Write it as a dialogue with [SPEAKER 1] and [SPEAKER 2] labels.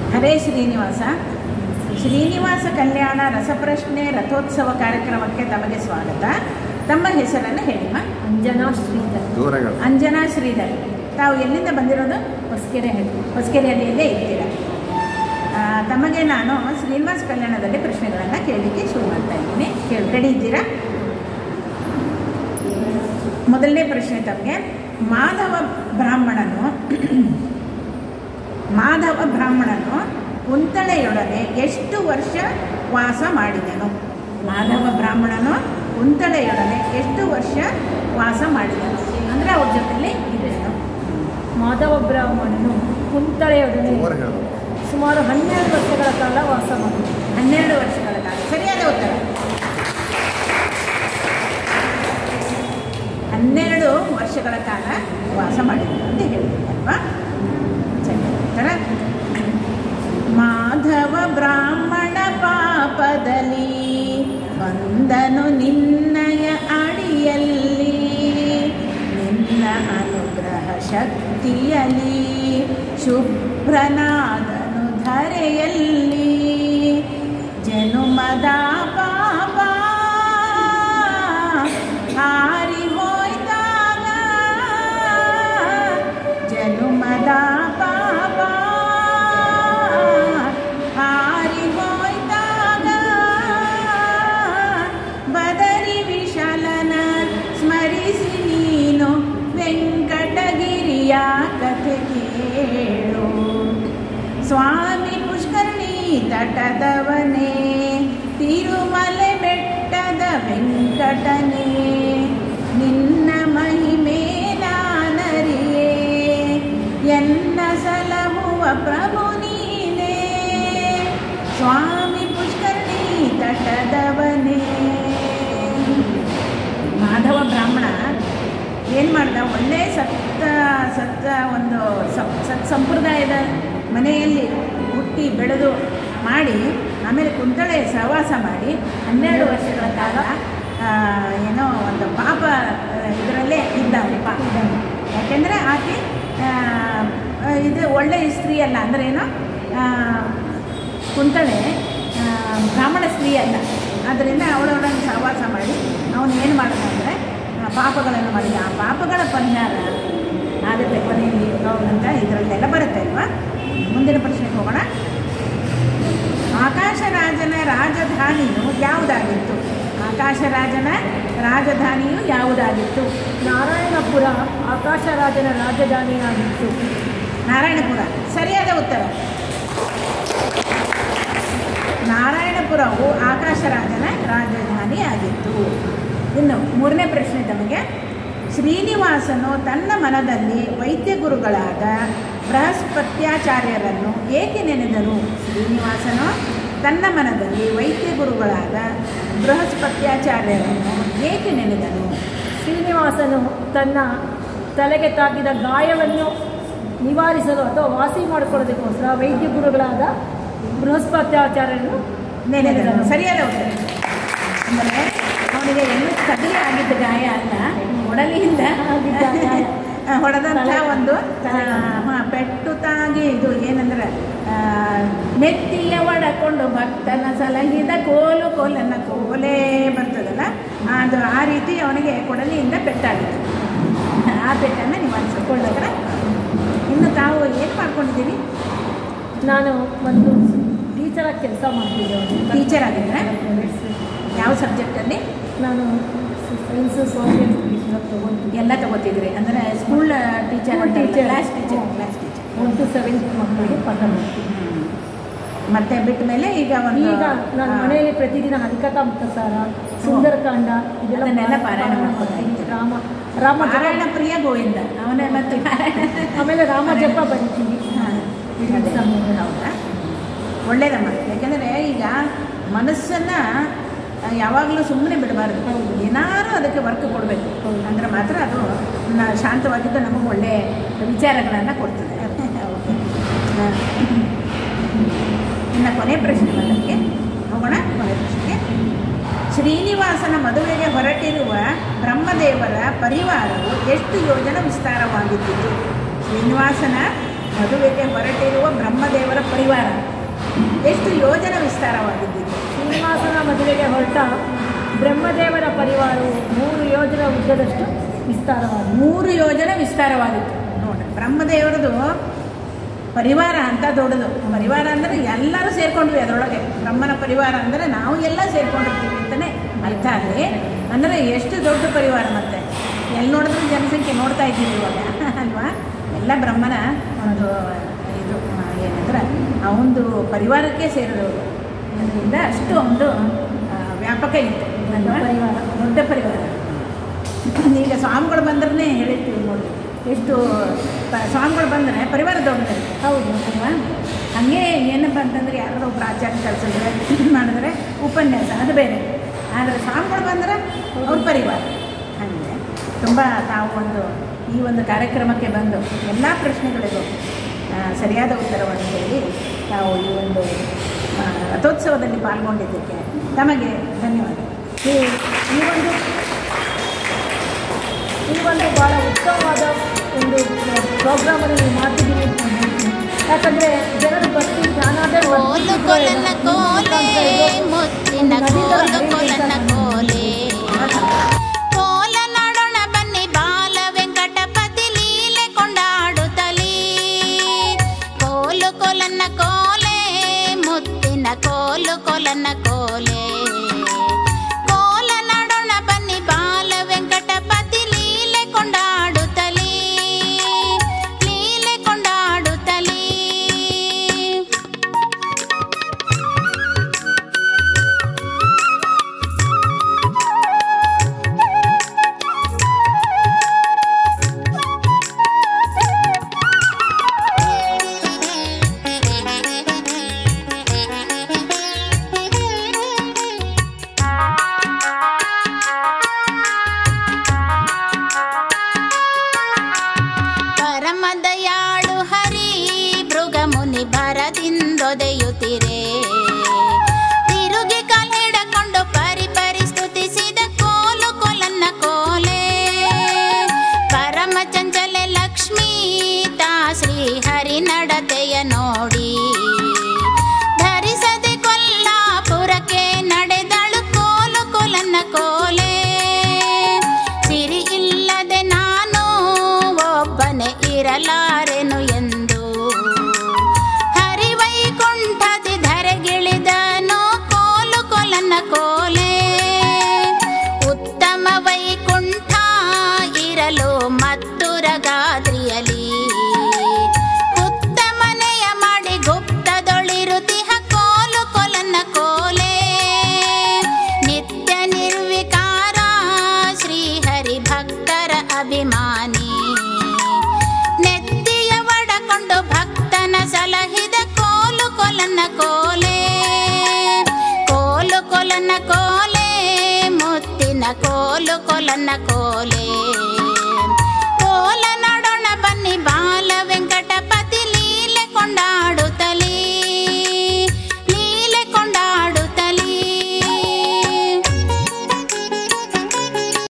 [SPEAKER 1] ಹರೇ ಶ್ರೀನಿವಾಸ ಶ್ರೀನಿವಾಸ ಕಲ್ಯಾಣ ರಸಪ್ರಶ್ನೆ ರಥೋತ್ಸವ ಕಾರ್ಯಕ್ರಮಕ್ಕೆ ತಮಗೆ ಸ್ವಾಗತ ತಮ್ಮ ಹೆಸರನ್ನು ಹೇಳಿಮ್ಮ
[SPEAKER 2] ಅಂಜನಾ ಶ್ರೀಧರ್
[SPEAKER 3] ದೂರಗಳು
[SPEAKER 1] ಅಂಜನಾ ಶ್ರೀಧರ್ ತಾವು ಎಲ್ಲಿಂದ ಬಂದಿರೋದು
[SPEAKER 2] ಹೊಸಕೆರೆ ಹಳ್ಳಿ
[SPEAKER 1] ಹೊಸಕೆರೆಹಳ್ಳಿಯಲ್ಲೇ ಇರ್ತೀರ ಆ, ತಮಗೆ ನಾನು ಶ್ರೀನಿವಾಸ ಕಲ್ಯಾಣದಲ್ಲಿ ಪ್ರಶ್ನೆಗಳನ್ನು ಕೇಳಲಿಕ್ಕೆ ಶುರು ಮಾಡ್ತಾ ಇದ್ದೀನಿ ಕೇಳಿ ರೆಡಿ ಇದ್ದೀರಾ ಮೊದಲನೇ ಪ್ರಶ್ನೆ ತಮಗೆ ಮಾಧವ ಬ್ರಾಹ್ಮಣನು ಮಾಧವ ಬ್ರಾಹ್ಮಣನು ಕುಂತಳೆಯೊಡನೆ ಎಷ್ಟು ವರ್ಷ ವಾಸ ಮಾಡಿದನು ಮಾಧವ ಬ್ರಾಹ್ಮಣನು ಕುಂತಳೆಯೊಡನೆ ಎಷ್ಟು ವರ್ಷ ವಾಸ ಮಾಡಿದನು ಅಂದರೆ ಅವ್ರ ಜೊತೆಲಿ ಇದ್ದನು
[SPEAKER 2] ಮಾಧವ ಬ್ರಾಹ್ಮಣನು ಕುಂತಳೆಯೊಡನೆ
[SPEAKER 3] ದೂರ ಹೇಳು
[SPEAKER 2] ಸುಮಾರು ಹನ್ನೆರಡು ವರ್ಷಗಳ ಕಾಲ ವಾಸ ಮಾಡಿದ
[SPEAKER 1] ಹನ್ನೆರಡು ವರ್ಷಗಳ ಕಾಲ ಸರಿಯಾದ ಉತ್ತರ ಹನ್ನೆರಡು ವರ್ಷಗಳ ಕಾಲ ವಾಸ ಮಾಡಿದ್ರು ಅಂತ ಹೇಳಿದ್ರು ಅಲ್ವಾ ಸರಿಯಾದ ಉತ್ತರ ಮಾಧವ ಬ್ರಾಹ್ಮಣ ಪಾಪದಲ್ಲಿ ಬಂದನು ನಿನ್ನಯ ಅಡಿಯಲ್ಲಿ ನಿನ್ನ ಅನುಗ್ರಹ ಶಕ್ತಿಯಲ್ಲಿ ಶುಭ್ರನಾದನು ಧರೆಯಲ್ಲಿ ಜನುಮದ ಪಾಪ ಹಾರಿ ಹೋಯ್ತಾಗ ಜನುಮದ ಪಾಪ ಹಾರಿ ಹೋಯ್ತಾಗ ಬದರಿ ವಿಶಾಲನ ಸ್ಮರಿಸಿ ನೀನು ವೆಂಕಟಗಿರಿಯ ಕಥೆ ಕೇಳು ಸ್ವಾಮಿ ಪುಷ್ಕರಣಿ ತಟದವನೇ ತಿರುಮಲೆ ಬೆಟ್ಟದ ವೆಂಕಟನೇ ನಿನ್ನ ಮಹಿಮೆ ನಾನರಿಯೇ ಎನ್ನ ಸಲಹುವ ಪ್ರಭು ನೀನೇ ಸ್ವಾಮಿ ಪುಷ್ಕರಣಿ ತಟದವನೇ ಮಾಧವ ಬ್ರಾಹ್ಮಣ ಏನು ಮಾಡ್ದ ಒಳ್ಳೆ ಸತ್ತ ಸತ್ತ ಒಂದು ಸತ್ ಸತ್ ಸಂಪ್ರದಾಯದ ಮನೆಯಲ್ಲಿ ಹುಟ್ಟಿ ಬೆಳೆದು ಮಾಡಿ ಆಮೇಲೆ ಕುಂತಳೆ ಸಹವಾಸ ಮಾಡಿ ಹನ್ನೆರಡು ವರ್ಷಗಳ ಕಾಲ ಆ, ಏನೋ ಒಂದು ಪಾಪ ಇದರಲ್ಲೇ ಇದ್ದಾವೆ ಪಾಪ ಯಾಕೆಂದರೆ ಆಕೆ ಆ, ಇದು ಒಳ್ಳೆಯ ಸ್ತ್ರೀ ಅಲ್ಲ ಅಂದರೆ ಏನು ಆ, ಕುಂತಳೆ ಆ, ಬ್ರಾಹ್ಮಣ ಸ್ತ್ರೀ ಅಲ್ಲ ಆದ್ದರಿಂದ ಅವಳವಳನ್ನು ಸಹವಾಸ ಮಾಡಿ ಅವನು ಏನು ಮಾಡಿದ ಅಂದರೆ ಪಾಪಗಳನ್ನು ಮಾಡಿದ ಆ ಪಾಪಗಳ ಪರಿಹಾರ ಆಗುತ್ತೆ ಕೊನೆಯಲ್ಲಿ ಅಂತ ಇದರಲ್ಲೆಲ್ಲ ಬರುತ್ತೆ ಅಲ್ವಾ ಮುಂದಿನ ಪ್ರಶ್ನೆಗೆ ಹೋಗೋಣ ಆಕಾಶರಾಜನ ರಾಜಧಾನಿಯು ಯಾವುದಾಗಿತ್ತು ಆಕಾಶರಾಜನ ರಾಜಧಾನಿಯು ಯಾವುದಾಗಿತ್ತು
[SPEAKER 2] ನಾರಾಯಣಪುರ ಆಕಾಶರಾಜನ ರಾಜಧಾನಿಯಾಗಿತ್ತು
[SPEAKER 1] ನಾರಾಯಣಪುರ ಸರಿಯಾದ ಉತ್ತರ ನಾರಾಯಣಪುರವು ಆಕಾಶರಾಜನ ರಾಜಧಾನಿ ಆಗಿತ್ತು ಇನ್ನು ಮೂರನೇ ಪ್ರಶ್ನೆ ತಮಗೆ ಶ್ರೀನಿವಾಸನು ತನ್ನ ಮನದಲ್ಲಿ ವೈದ್ಯ ಗುರುಗಳಾದ ಬೃಹಸ್ಪತ್ಯಾಚಾರ್ಯರನ್ನು ಏಕೆ ನೆನೆದನು ಶ್ರೀನಿವಾಸನು ತನ್ನ ಮನದಲ್ಲಿ ವೈದ್ಯ ಗುರುಗಳಾದ ಬೃಹಸ್ಪತ್ಯಾಚಾರ್ಯರನ್ನು ಏಕೆ ನೆನೆದನು
[SPEAKER 2] ಶ್ರೀನಿವಾಸನು ತನ್ನ ತಲೆಗೆ ತಾಗಿದ ಗಾಯವನ್ನು ನಿವಾರಿಸಲು ಅಥವಾ ವಾಸಿ ಮಾಡಿಕೊಳ್ಳೋದಕ್ಕೋಸ್ಕರ ವೈದ್ಯ ಗುರುಗಳಾದ ಬೃಹಸ್ಪತ್ಯಾಚಾರ್ಯರನ್ನು
[SPEAKER 1] ನೆನೆದನು ಸರಿಯಾದ ಉತ್ತರ ಅಂದರೆ ಅವನಿಗೆ ಎಲ್ಲೂ ತಗಲಿ ಆಗಿದ್ದ ಗಾಯ ಅಲ್ಲ ಒಡಲಿಯಿಂದ
[SPEAKER 2] ಆಗಿದ್ದ ಗಾಯ.
[SPEAKER 1] ಆ, ಹೊಡೆದಂಥ
[SPEAKER 2] ತಲೆ-
[SPEAKER 1] ಒಂದು
[SPEAKER 2] ತಲೆ.
[SPEAKER 1] ಆ, ಹಾ, ಪೆಟ್ಟು ತಾಗಿ ಇದು ಏನಂದ್ರೆ ಆ, ನೆತ್ತಿಯ ಒಡಕೊಂಡು ಭಕ್ತನ ಸಲಹಿದ ಕೋಲು ಕೋಲನ್ನ ಕೋಲೇ ಬರ್ತದಲ್ಲ ಅದು ಆ ರೀತಿ ಅವನಿಗೆ ಕೊಡಲಿಯಿಂದ ಪೆಟ್ಟಾಗಿದೆ ಆ ಪೆಟ್ಟನ್ನು ನಿವಾರಿಸಿಕೊಳ್ಳೋದ್ರ ಇನ್ನು ತಾವು ಏನು ಮಾಡ್ಕೊಂಡಿದ್ದೀರಿ
[SPEAKER 2] ನಾನು ಒಂದು ಟೀಚರಾಗಿ ಕೆಲಸ ಮಾಡ್ತಿದ್ದೆ
[SPEAKER 1] ಟೀಚರ್ ಆಗಿದ್ರೆ ಯಾವ ಸಬ್ಜೆಕ್ಟಲ್ಲಿ
[SPEAKER 2] ನಾನು ಸೈನ್ಸು ಸೋಷಿಯಲ್ ತಗೊಂಡು
[SPEAKER 1] ಎಲ್ಲ ತಗೋತಿದ್ರಿ ಅಂದರೆ school teacher
[SPEAKER 2] School teacher.
[SPEAKER 1] Class teacher class teacher
[SPEAKER 2] one to seventh ಮಕ್ಕಳಿಗೆ ಪಾಠ ಮಾಡ್ತೀನಿ
[SPEAKER 1] ಮತ್ತೆ ಬಿಟ್ಟ ಮೇಲೆ ಈಗ ಒಂದು
[SPEAKER 2] ಈಗ ನಾನು
[SPEAKER 1] ಆ,
[SPEAKER 2] ಮನೆಯಲ್ಲಿ ಪ್ರತಿದಿನ ಹರಿಕಥಾಮೃತ ಸಾರ ಸುಂದರಕಾಂಡ ಇದೆಲ್ಲ
[SPEAKER 1] ಅದನ್ನೆಲ್ಲ
[SPEAKER 2] ಪಾರಾಯಣ
[SPEAKER 1] ಪಾರಾಯಣ
[SPEAKER 2] ಮಾಡ್ತೀನಿ.
[SPEAKER 1] ಮಾಡ್ತೀನಿ.
[SPEAKER 2] ರಾಮ ರಾಮ ಜಪ-
[SPEAKER 1] ಪಾರಾಯಣ ಪ್ರಿಯ ಗೋವಿಂದ ಅವನೇ ಮತ್ತೆ ಪಾರಾಯಣ
[SPEAKER 2] ಆಮೇಲೆ ರಾಮ ಜಪ ಬರಿತೀನಿ
[SPEAKER 1] ಹಾ,
[SPEAKER 2] ಇಡೀ ಸಮಯ.
[SPEAKER 1] ಹೌದಾ ಒಳ್ಳೇದಮ್ಮ ಯಾಕೆಂದರೆ ಈಗ ಮನಸ್ಸನ್ನು ಯಾವಾಗಲೂ ಸುಮ್ಮನೆ ಬಿಡಬಾರ್ದು
[SPEAKER 2] ಹೌದು.
[SPEAKER 1] ಏನಾದ್ರು ಅದಕ್ಕೆ ವರ್ಕ್ ಕೊಡಬೇಕು
[SPEAKER 2] ಹೌದು.
[SPEAKER 1] ಅಂದರೆ ಮಾತ್ರ ಅದು ನ- ಶಾಂತವಾಗಿದ್ದು ನಮಗೆ ಒಳ್ಳೆ ವಿಚಾರಗಳನ್ನು ಕೊಡ್ತದೆ ಓಕೆ ಇನ್ನು ಕೊನೆ ಪ್ರಶ್ನೆ ಬಂದಕ್ಕೆ ಹೋಗೋಣ ಕೊನೆ ಪ್ರಶ್ನೆಗೆ ಶ್ರೀನಿವಾಸನ ಮದುವೆಗೆ ಹೊರಟಿರುವ ಬ್ರಹ್ಮದೇವರ ಪರಿವಾರವು ಎಷ್ಟು ಯೋಜನ ವಿಸ್ತಾರವಾಗಿದ್ದಿತು ಶ್ರೀನಿವಾಸನ ಮದುವೆಗೆ ಹೊರಟಿರುವ ಬ್ರಹ್ಮದೇವರ ಪರಿವಾರ ಪರಿವಾರ ಎಷ್ಟು ಯೋಜನೆ ವಿಸ್ತಾರವಾಗಿದ್ದಿದ್ದು
[SPEAKER 2] ಶ್ರೀನಿವಾಸನ ಮದುವೆಗೆ ಹೊರಟ ಬ್ರಹ್ಮದೇವರ ಪರಿವಾರವು ಮೂರು ಯೋಜನ ಉದ್ದದಷ್ಟು ವಿಸ್ತಾರವಾಗಿದೆ
[SPEAKER 1] ಮೂರು ಯೋಜನೆ ವಿಸ್ತಾರವಾಗಿತ್ತು ನೋಡ್ರಿ ಬ್ರಹ್ಮದೇವರದು ಪರಿವಾರ ಅಂತ ದೊಡ್ಡದು ಪರಿವಾರ ಅಂದರೆ ಎಲ್ಲರೂ ಸೇರ್ಕೊಂಡ್ವಿ ಅದರೊಳಗೆ ಬ್ರಹ್ಮನ ಪರಿವಾರ ಅಂದರೆ ನಾವು ಎಲ್ಲ ಸೇರ್ಕೊಂಡಿರ್ತೀವಿ ಅಂತಲೇ ಅರ್ಥ ಅಲ್ಲಿ ಅಂದರೆ ಎಷ್ಟು ದೊಡ್ಡ ಪರಿವಾರ ಮತ್ತೆ ಎಲ್ಲಿ ನೋಡಿದ್ರು ಜನಸಂಖ್ಯೆ ನೋಡ್ತಾ ಇದ್ದೀವಿ ಇವಾಗ ಅಲ್ವಾ ಎಲ್ಲ ಬ್ರಹ್ಮನ ಒಂದು ಇದು ಆ, ಏನಂದ್ರೆ ಆ ಒಂದು ಪರಿವಾರಕ್ಕೆ ಸೇರಿದವರು ಅದರಿಂದ ಅಷ್ಟು ಒಂದು ಆ, ವ್ಯಾಪಕ ಇತ್ತು ಅಲ್ವಾ
[SPEAKER 2] ಪರಿವಾರ.
[SPEAKER 1] ದೊಡ್ಡ ಪರಿವಾರ ಈಗ ಸ್ವಾಮಿಗಳು ಬಂದ್ರೆ ಹೇಳಿರ್ತೀವಿ ನೋಡಿ ಎಷ್ಟು ಪ- ಸ್ವಾಮಿಗಳು ಬಂದರೆ ಪರಿವಾರ ದೊಡ್ಡದಿರುತ್ತೆ
[SPEAKER 2] ಹೌದು
[SPEAKER 1] ಅಲ್ವಾ ಹಾಗೆ ಏನಪ್ಪ ಅಂತಂದ್ರೆ ಯಾರೋ ಒಬ್ರು ಆಚಾರ್ಯ ಕಳಿಸಿದ್ರೆ ಮಾಡಿದ್ರೆ ಉಪನ್ಯಾಸ ಅದು ಬೇರೆ ಆದರೆ ಸ್ವಾಮಿಗಳು ಬಂದರೆ ಅವ್ರ ಪರಿವಾರ ಹಾಗೆ ತುಂಬ ತಾವು ಒಂದು ಈ ಒಂದು ಕಾರ್ಯಕ್ರಮಕ್ಕೆ ಬಂದು ಎಲ್ಲ ಪ್ರಶ್ನೆಗಳಿಗೂ ಆ, ಸರಿಯಾದ ಉತ್ತರವನ್ನು ಹೇಳಿ ತಾವು ಈ ಒಂದು ಆ, ರಥೋತ್ಸವದಲ್ಲಿ ಪಾಲ್ಗೊಂಡಿದ್ದಕ್ಕೆ ತಮಗೆ ಧನ್ಯವಾದ
[SPEAKER 2] ಈ ಈ ಒಂದು ಈ ಒಂದು ಭಾಳ ಉತ್ತಮವಾದ ಒಂದು ಪ್ರೋಗ್ರಾಮನ್ನು ನೀವು ಮಾಡ್ತಿದ್ದೀವಿ ಅಂತ ನಾನು ಹೇಳ್ತೀನಿ ಯಾಕಂದರೆ ಜನರು ಭಕ್ತಿ ಜ್ಞಾನಾದ
[SPEAKER 3] ಕೋಲು ಕೊಲನ ಕೋಲೆ ಮುತ್ತಿನ ಕೋಲು ಕೊಲನ ಕೋಲೆ ಕೋಲ ನಾಡೋಣ ಬನ್ನಿ ಬಾಲ ವೆಂಕಟಪತಿ ಲೀಲೆ ಕೊಂಡಾಡುತ್ತಲೀ ಕೋಲು ಕೊಲನ ಕೋಲೆ ಮುತ್ತಿನ ಕೋಲು ಕೊಲನ ಕೋಲೆ ಕೋಲ ನಾಡೋಣ ಬನ್ನಿ ಬಾಲ ವೆಂಕಟಪತಿ ಲೀಲೆ ಕೊಂಡಾಡುತ್ತಲೀ ಲೀಲೆ ಕೊಂಡಾಡುತ್ತಲೀ ಪರಮ ದಯಾಳು ಹರಿ ಭೃಗ ಮುನಿ ಭರದಿಂದೊದೆಯುತ್ತಿರೆ ತಿರುಗಿ ಕಾಲಿಡಕೊಂಡು ಪರಿ ಪರಿ ಸ್ತುತಿಸಿದ ಕೋಲು ಕೊಲನ್ನ ಕೋಲೆ ಪರಮ ಚಂಚಲೆ ಲಕ್ಷ್ಮೀ ತಾ ಶ್ರೀ ಹರಿ ನಡತೆಯ ನೋಡಿ ಧರಿಸದೆ ಕೊಲ್ಲಾಪುರಕ್ಕೆ ನಡೆದಳು ಕೋಲು ಕೊಲನ್ನ ಕೋಲೆ ಸಿರಿ ಇಲ್ಲದೆ ನಾನು ಒಬ್ಬನೇ ಇರಲಾರೆನು ಎಂದು ಹರಿವೈಕುಂಠದಿ ಧರೆಗಿಳಿದನು ಕೋಲು ಕೊಲನ್ನ ಕೋಲೆ ಉತ್ತಮ ವೈಕುಂಠ ಇರಲು ಮತ್ತುರಗಾದ್ರಿಯಲಿ ಉತ್ತಮನೆಯ ಮಾಡಿ ಗುಪ್ತದೊಳಿರುತಿಹ ಕೋಲು ಕೊಲನ್ನ ಕೋಲೆ ನಿತ್ಯ ನಿರ್ವಿಕಾರ ಶ್ರೀಹರಿ ಭಕ್ತರ ಅಭಿಮಾನಿ ನೆತ್ತಿಯ ಒಡಕೊಂಡು ಭಕ್ತನ ಸಲಹಿದ ಕೋಲು ಕೊಲನ್ನ ಕೋಲೆ ಕೋಲು ಕೊಲನ್ನ ಕೋಲೆ ಮುತ್ತಿನ ಕೋಲು ಕೊಲನ್ನ ಕೋಲೆ